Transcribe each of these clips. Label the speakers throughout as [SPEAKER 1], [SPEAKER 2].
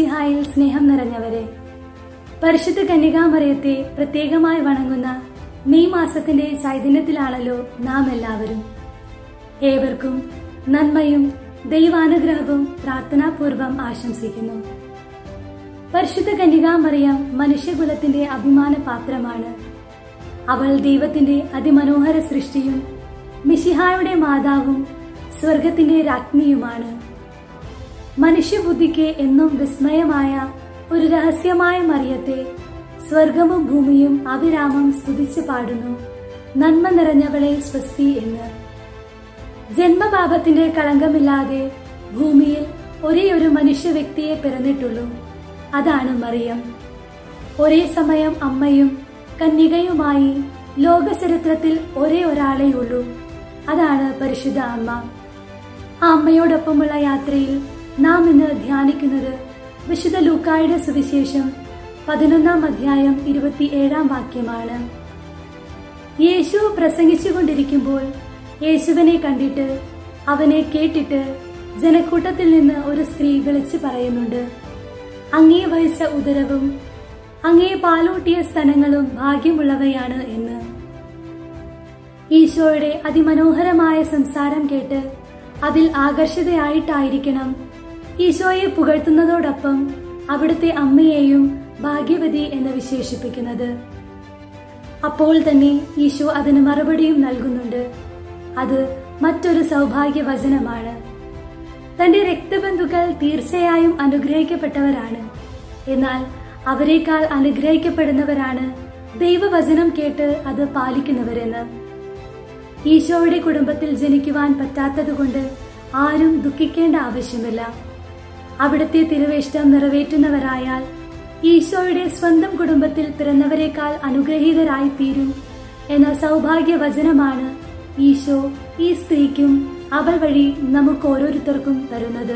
[SPEAKER 1] മിസിഹായിൽ സ്നേഹം നിറഞ്ഞവരെ പരിശുദ്ധ കന്യകാമറിയത്തെ പ്രത്യേകമായി വണങ്ങുന്ന മെയ് മാസത്തിന്റെ ചൈതന്യത്തിലാണല്ലോ നാം എല്ലാവരും ഏവർക്കും നന്മയും ദൈവാനുഗ്രഹവും പ്രാർത്ഥനാപൂർവം ആശംസിക്കുന്നു പരിശുദ്ധ കന്യകാമറിയം മനുഷ്യകുലത്തിന്റെ അഭിമാന പാത്രമാണ് അവൾ ദൈവത്തിന്റെ അതിമനോഹര സൃഷ്ടിയും മിശിഹായുടെ മാതാവും സ്വർഗത്തിന്റെ രാജ്ഞിയുമാണ് മനുഷ്യബുദ്ധിക്ക് എന്നും വിസ്മയമായ ഒരു രഹസ്യമായ മറിയത്തെ സ്വർഗവും ഭൂമിയും അവിരാമം സ്തുതിച്ചു പാടുന്നു നന്മ നിറഞ്ഞവളെ സ്വസ്തി എന്ന് ജന്മപാപത്തിന്റെ കളങ്കമില്ലാതെ ഭൂമിയിൽ ഒരേ ഒരു മനുഷ്യ വ്യക്തിയെ പിറന്നിട്ടുള്ളൂ അതാണ് മറിയം ഒരേ സമയം അമ്മയും കന്യകയുമായി ലോകചരിത്രത്തിൽ ഒരേ ഒരാളേ ഉള്ളൂ അതാണ് പരിശുദ്ധ അമ്മ ആ അമ്മയോടൊപ്പമുള്ള യാത്രയിൽ നാം ഇന്ന് ധ്യാനിക്കുന്നത് വിശുദ്ധ ലൂക്കായുടെ സുവിശേഷം പതിനൊന്നാം അധ്യായം ഇരുപത്തിയേഴാം വാക്യമാണ് യേശു പ്രസംഗിച്ചുകൊണ്ടിരിക്കുമ്പോൾ യേശുവിനെ കണ്ടിട്ട് അവനെ കേട്ടിട്ട് ജനക്കൂട്ടത്തിൽ നിന്ന് ഒരു സ്ത്രീ വിളിച്ചു പറയുന്നുണ്ട് അങ്ങേ വഹിച്ച ഉദരവും അങ്ങേ പാലൂട്ടിയ സ്ഥലങ്ങളും ഭാഗ്യമുള്ളവയാണ് എന്ന് ഈശോയുടെ അതിമനോഹരമായ സംസാരം കേട്ട് അതിൽ ആകർഷിതയായിട്ടായിരിക്കണം ഈശോയെ പുകഴ്ത്തുന്നതോടൊപ്പം അവിടുത്തെ അമ്മയെയും ഭാഗ്യവതി എന്ന് വിശേഷിപ്പിക്കുന്നത് അപ്പോൾ തന്നെ ഈശോ അതിന് മറുപടിയും നൽകുന്നുണ്ട് അത് മറ്റൊരു സൗഭാഗ്യ വചനമാണ് തന്റെ രക്തബന്ധുക്കൾ തീർച്ചയായും അനുഗ്രഹിക്കപ്പെട്ടവരാണ് എന്നാൽ അവരെക്കാൾ അനുഗ്രഹിക്കപ്പെടുന്നവരാണ് ദൈവവചനം കേട്ട് അത് പാലിക്കുന്നവരെന്ന് ഈശോയുടെ കുടുംബത്തിൽ ജനിക്കുവാൻ പറ്റാത്തതുകൊണ്ട് ആരും ദുഃഖിക്കേണ്ട ആവശ്യമില്ല അവിടുത്തെ തിരുവേഷ്ടം നിറവേറ്റുന്നവരായാൽ ഈശോയുടെ സ്വന്തം കുടുംബത്തിൽ പിറന്നവരെക്കാൾ അനുഗ്രഹീതരായി തീരും എന്ന സൗഭാഗ്യ വചനമാണ് ഈശോ ഈ സ്ത്രീക്കും അവൾ വഴി നമുക്ക് ഓരോരുത്തർക്കും തരുന്നത്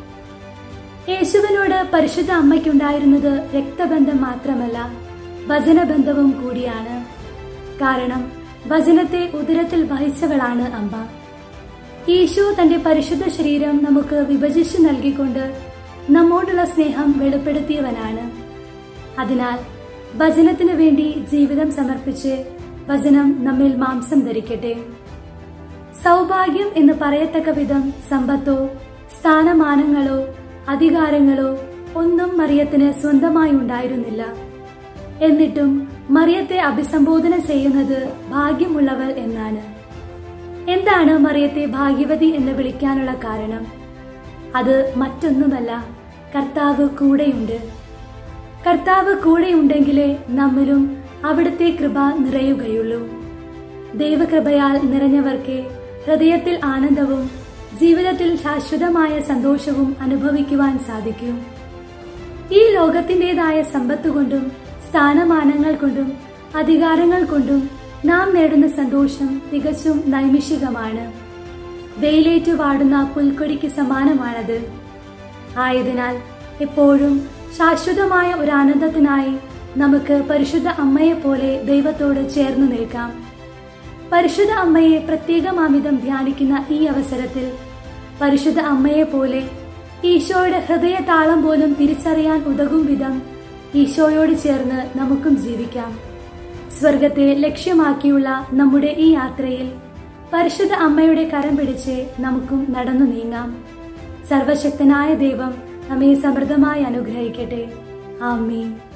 [SPEAKER 1] യേശുവിനോട് പരിശുദ്ധ അമ്മയ്ക്കുണ്ടായിരുന്നത് രക്തബന്ധം മാത്രമല്ല വചനബന്ധവും കൂടിയാണ് കാരണം വചനത്തെ ഉദരത്തിൽ വഹിച്ചവളാണ് അമ്മ ഈശോ തന്റെ പരിശുദ്ധ ശരീരം നമുക്ക് വിഭജിച്ചു നൽകിക്കൊണ്ട് നമ്മോടുള്ള സ്നേഹം വെളിപ്പെടുത്തിയവനാണ് അതിനാൽ വചനത്തിനു വേണ്ടി ജീവിതം സമർപ്പിച്ച് വചനം നമ്മിൽ മാംസം ധരിക്കട്ടെ സൗഭാഗ്യം എന്ന് പറയത്തക്ക വിധം സമ്പത്തോ സ്ഥാനമാനങ്ങളോ അധികാരങ്ങളോ ഒന്നും മറിയത്തിന് സ്വന്തമായി ഉണ്ടായിരുന്നില്ല എന്നിട്ടും മറിയത്തെ അഭിസംബോധന ചെയ്യുന്നത് ഭാഗ്യമുള്ളവൾ എന്നാണ് എന്താണ് മറിയത്തെ ഭാഗ്യവതി എന്ന് വിളിക്കാനുള്ള കാരണം അത് മറ്റൊന്നുമല്ല കർത്താവ് കൂടെയുണ്ട് കർത്താവ് കൂടെയുണ്ടെങ്കിലേ നമ്മിലും അവിടുത്തെ കൃപ നിറയുകയുള്ളൂ ദൈവകൃപയാൽ നിറഞ്ഞവർക്ക് ഹൃദയത്തിൽ ആനന്ദവും ജീവിതത്തിൽ ശാശ്വതമായ സന്തോഷവും അനുഭവിക്കുവാൻ സാധിക്കും ഈ ലോകത്തിൻ്റെതായ സമ്പത്ത് കൊണ്ടും സ്ഥാനമാനങ്ങൾ കൊണ്ടും അധികാരങ്ങൾ കൊണ്ടും നാം നേടുന്ന സന്തോഷം തികച്ചും നൈമിഷികമാണ് വെയിലേറ്റു വാടുന്ന പുൽക്കൊടിക്ക് സമാനമാണത് ആയതിനാൽ എപ്പോഴും ശാശ്വതമായ ഒരു ആനന്ദത്തിനായി നമുക്ക് പരിശുദ്ധ അമ്മയെ പോലെ ദൈവത്തോട് ചേർന്ന് നിൽക്കാം പരിശുദ്ധ അമ്മയെ പ്രത്യേകമാമിതം ധ്യാനിക്കുന്ന ഈ അവസരത്തിൽ പരിശുദ്ധ അമ്മയെ പോലെ ഈശോയുടെ ഹൃദയ താളം പോലും തിരിച്ചറിയാൻ ഉതകും വിധം ഈശോയോട് ചേർന്ന് നമുക്കും ജീവിക്കാം സ്വർഗത്തെ ലക്ഷ്യമാക്കിയുള്ള നമ്മുടെ ഈ യാത്രയിൽ പരിശുദ്ധ അമ്മയുടെ കരം പിടിച്ച് നമുക്കും നടന്നു നീങ്ങാം സർവശക്തനായ ദൈവം നമ്മെ സമൃദ്ധമായി അനുഗ്രഹിക്കട്ടെ ആമീൻ